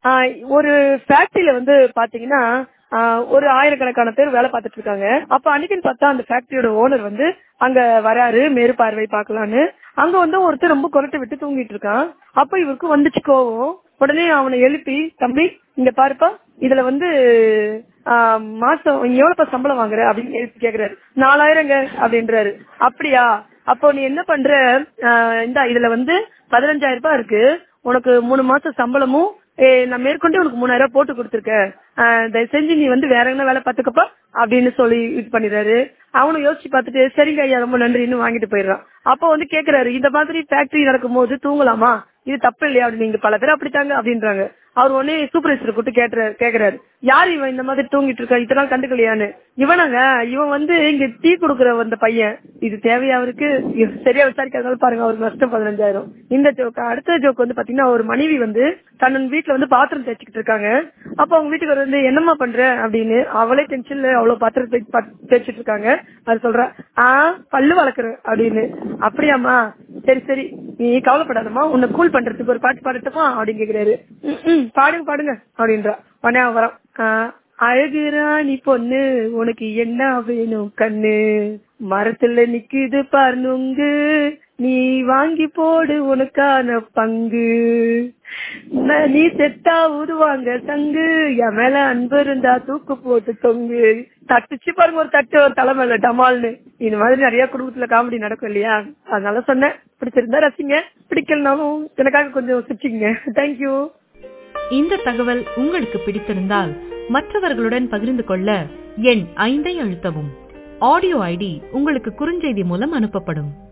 ஆஹ் ஒரு ஃபேக்டரியில வந்து பாத்தீங்கன்னா ஆஹ் ஒரு ஆயிரக்கணக்கான பேர் வேலை பார்த்துட்டு இருக்காங்க அப்ப அன்னைக்குன்னு பார்த்தா அந்த ஃபேக்டரியோட ஓனர் வந்து அங்க வராரு மேற்பார்வை பார்க்கலான்னு அங்க வந்து ஒருத்தர் ரொம்ப குரட்டை விட்டு தூங்கிட்டு இருக்கான் அப்ப இவருக்கு வந்துச்சு கோவம் உடனே அவனை எழுப்பி தம்பி இங்க பாருப்பா இதுல வந்து ஆஹ் மாசம் நீ எவ்வளவுப்பா சம்பளம் வாங்குற அப்படின்னு எழுப்பி கேக்குறாரு நாலாயிரங்க அப்படின்றாரு அப்படியா அப்போ நீ என்ன பண்ற ஆஹ் இந்தா இதுல வந்து பதினஞ்சாயிரம் ரூபாய் இருக்கு உனக்கு மூணு மாசம் சம்பளமும் ஏய், நான் மேற்கொண்டு உனக்கு மூணாயிரம் ரூபாய் போட்டு கொடுத்துருக்கேன் ஆஹ் தயவு செஞ்சு நீ வந்து வேற என்ன வேலை பாத்துக்கப்பா அப்படின்னு சொல்லி இது பண்ணிடுறாரு அவனும் யோசிச்சு பார்த்துட்டு சரிங்க ஐயா ரொம்ப நன்றின்னு வாங்கிட்டு போயிடுறான் அப்போ வந்து கேக்குறாரு இந்த மாதிரி ஃபேக்டரி நடக்கும் போது தூங்கலாமா இது தப்பு இல்லையா அப்படின்னு நீங்க பல பேர் அப்படித்தாங்க அப்படின்றாங்க அவர் உடனே சூப்பர்வைசர் கூப்பிட்டு கேட்டுறாரு கேக்குறாரு யார் இவன் இந்த மாதிரி தூங்கிட்டு இருக்கா இதெல்லாம் கண்டுக்கலையான்னு இவனாங்க இவன் வந்து இங்க டீ கொடுக்குற வந்த பையன் இது தேவையா அவருக்கு இது சரியா விசாரிக்காதனால பாருங்க அவருக்கு நஷ்டம் பதினஞ்சாயிரம் இந்த ஜோக் அடுத்த ஜோக் வந்து பாத்தீங்கன்னா ஒரு மனைவி வந்து தன்னன் வீட்டுல வந்து பாத்திரம் தேய்ச்சிக்கிட்டு இருக்காங்க அப்ப அவங்க வீட்டுக்கு வந்து என்னம்மா பண்ற அப்படின்னு அவளே டென்ஷன்ல அவ்வளவு பாத்திரம் தேய்ச்சி- பா- தேய்ச்சிட்டு இருக்காங்க அது சொல்றா ஆ பல்லு வளர்க்குறேன் அப்படின்னு அப்படியாம்மா சரி சரி நீ கவலைப்படாதம்மா உன்னை கூல் பண்றதுக்கு ஒரு பாட்டு பாடட்டுமா அப்படின்னு கேக்குறாரு "ம், ம், பாடுங்க பாடுங்க அப்படின்றா உடனே அவன் வரான் "ஆ, அழகு ராணி பொண்ணு உனக்கு என்ன வேணும் கண்ணு மரத்துல நிக்குது பாரு நுங்கு நீ வாங்கி போடு உனக்கான பங்கு ந- நீ செத்தா ஊதுவாங்க சங்கு என் மேல அன்பு இருந்தா தூக்கு போட்டு தொங்கு தட்டுச்சு பாருங்க ஒரு தட்டு ஒரு தலை மேல டமால்னு இந்த மாதிரி நிறைய குடும்பத்துல காமெடி நடக்கும் இல்லையா அதனால சொன்னேன் பிடிச்சிருந்தா ரசிங்க பிடிக்கலனாலும் எனக்காக கொஞ்சம் சிரிச்சுங்க தேங்க்யூ இந்த தகவல் உங்களுக்கு பிடித்திருந்தால் மற்றவர்களுடன் பகிர்ந்து கொள்ள எண் ஐந்தை அழுத்தவும் ஆடியோ ஐடி உங்களுக்கு குறுஞ்செய்தி மூலம் அனுப்பப்படும்